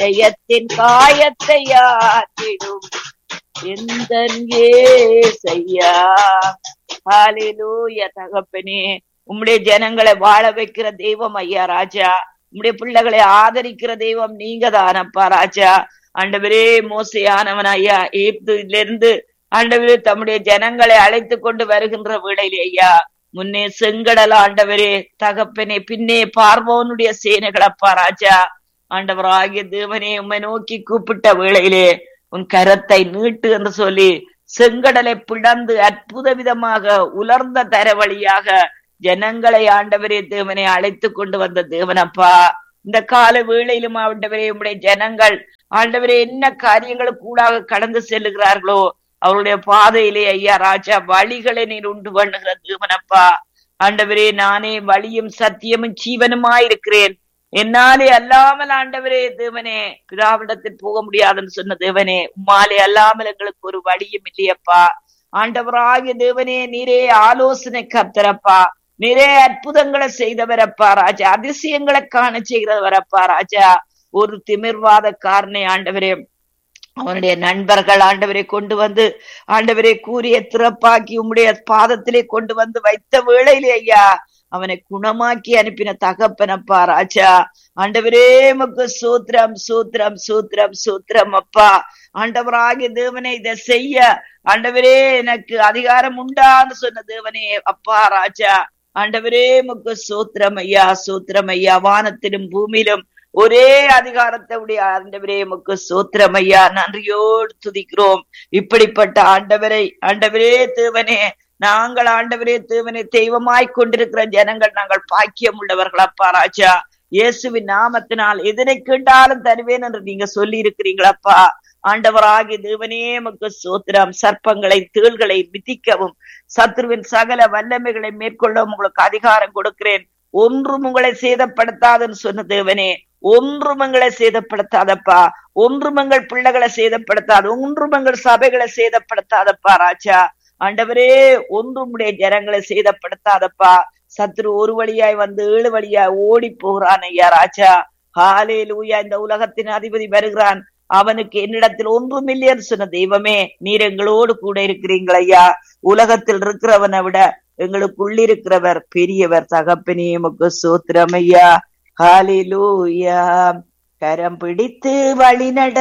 இதயத்தின் காயத்தை ஆற்றிடும் எந்த செய்யா ஹalleluya தகப்பனே உம்முடைய ஜனங்களை வாழ வைக்கிற தெய்வம் ஐயா ராஜா உம்முடைய பிள்ளைகளை ஆதரிக்கிற தெய்வம் நீங்க தானப்பா ராஜா ஆண்டவரே மோசையானவன் ஐயா ஏப்துல இருந்து ஆண்டவரே தம்முடைய ஜனங்களை அழைத்து கொண்டு வருகின்ற வேளையிலே ஐயா முன்னே செங்கடல் ஆண்டவரே தகப்பனே பின்னே பார்வோனுடைய சேனைகளப்பா ராஜா ஆண்டவர் ஆகிய தேவனே உம்மை நோக்கி கூப்பிட்ட வேளையிலே உன் கரத்தை நீட்டு என்று சொல்லி செங்கடலை பிளந்து அற்புத விதமாக உலர்ந்த தர வழியாக ஜனங்களை ஆண்டவரே தேவனை அழைத்து கொண்டு வந்த தேவனப்பா இந்த கால வேளையிலும் ஆண்டவரே உம்முடைய ஜனங்கள் ஆண்டவரே என்ன காரியங்களுக்கு கூடாக கடந்து செல்லுகிறார்களோ அவருடைய பாதையிலே ஐயா ராஜா வழிகளை நீர் உண்டு பண்ணுகிற தேவனப்பா ஆண்டவரே நானே வழியும் சத்தியமும் ஜீவனுமாயிருக்கிறேன் என்னாலே அல்லாமல் ஆண்டவரே தேவனே பிதாவிடத்தில் போக முடியாதுன்னு சொன்ன தேவனே உம்மாலே அல்லாமல் எங்களுக்கு ஒரு வழியும் இல்லையப்பா ஆண்டவராகிய தேவனே நீரே ஆலோசனை கர்த்தரப்பா நிறைய அற்புதங்களை செய்தவரப்பா ராஜா அதிசயங்களை காண செய்கிறவரப்பா ராஜா ஒரு திமிர்வாத காரனை ஆண்டவரே அவனுடைய நண்பர்கள் ஆண்டவரை கொண்டு வந்து ஆண்டவரை கூறிய திறப்பாக்கி உம்முடைய பாதத்திலே கொண்டு வந்து வைத்த வேளையிலே ஐயா அவனை குணமாக்கி அனுப்பின தகப்பனப்பா ராஜா ஆண்டவரே மக்கு சூத்திரம் சூத்திரம் சூத்திரம் சூத்திரம் அப்பா ஆண்டவராகிய தேவனை இதை செய்ய ஆண்டவரே எனக்கு அதிகாரம் உண்டான்னு சொன்ன தேவனே அப்பா ராஜா ஆண்டவரே முக்கு சூத்திரம் ஐயா சூத்திரம் ஐயா வானத்திலும் பூமியிலும் ஒரே அதிகாரத்தை உடைய ஆண்டவரே முக்கு சூத்திரம் ஐயா நன்றியோடு துதிக்கிறோம் இப்படிப்பட்ட ஆண்டவரை ஆண்டவரே தேவனே நாங்கள் ஆண்டவரே தேவனை தெய்வமாய் கொண்டிருக்கிற ஜனங்கள் நாங்கள் பாக்கியம் உள்ளவர்கள் அப்பா ராஜா இயேசுவின் நாமத்தினால் எதனை கேட்டாலும் தருவேன் என்று நீங்க சொல்லி இருக்கிறீங்களப்பா ஆண்டவராகி தேவனே மக்கு சோத்திரம் சர்ப்பங்களை தேள்களை மிதிக்கவும் சத்ருவின் சகல வல்லமைகளை மேற்கொள்ள உங்களுக்கு அதிகாரம் கொடுக்கிறேன் ஒன்றும் உங்களை சேதப்படுத்தாதுன்னு சொன்ன தேவனே ஒன்றும் எங்களை சேதப்படுத்தாதப்பா ஒன்றும் எங்கள் பிள்ளைகளை சேதப்படுத்தாது ஒன்றும் எங்கள் சபைகளை சேதப்படுத்தாதப்பா ராஜா ஆண்டவரே ஒன்றும் உடைய ஜனங்களை சேதப்படுத்தாதப்பா சத்ரு ஒரு வழியாய் வந்து ஏழு வழியாய் ஓடி போகிறான் ஐயா ராஜா ஹாலே லூயா இந்த உலகத்தின் அதிபதி வருகிறான் அவனுக்கு என்னிடத்தில் ஒன்றும் இல்லையன்னு சொன்ன தெய்வமே நீர் எங்களோடு கூட இருக்கிறீங்கள் ஐயா உலகத்தில் இருக்கிறவனை விட எங்களுக்குள்ளிருக்கிறவர் பெரியவர் தகப்பனே எமக்கு சூத்திரம் ஐயா ஹாலே லூயா கரம் பிடித்து வழி நட